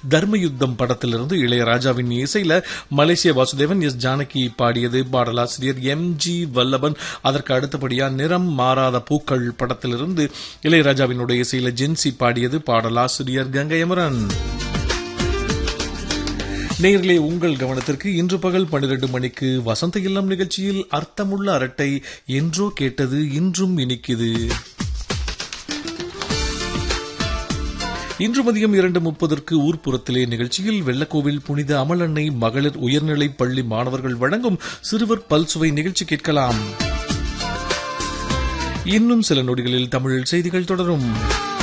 தர்மயுத்தம் படத்திலிருந்து இளையராஜாவின் இசையில மலேசிய வாசுதேவன் எஸ் ஜானகி பாடியது பாடலாசிரியர் எம் ஜி வல்லபன் அதற்கு அடுத்தபடியா நிறம் மாறாத பூக்கள் படத்திலிருந்து இளையராஜாவினுடைய இசையில ஜென்சி பாடியது பாடலாசிரியர் கங்கையமரன் நேயர்களே உங்கள் கவனத்திற்கு இன்று பகல் பன்னிரண்டு மணிக்கு வசந்த இல்லம் நிகழ்ச்சியில் அர்த்தமுள்ள அரட்டை என்றோ கேட்டது இன்றும் இனிக்குது இன்று மதியம் இரண்டு முப்பதற்கு ஊர்ப்புறத்திலே நிகழ்ச்சியில் வெள்ளக்கோவில் புனித அமலன்னை மகளிர் உயர்நிலைப் பள்ளி மாணவர்கள் வழங்கும் சிறுவர் பல்சுவை நிகழ்ச்சி கேட்கலாம் இன்னும் சில நொடிகளில் தமிழில் செய்திகள் தொடரும்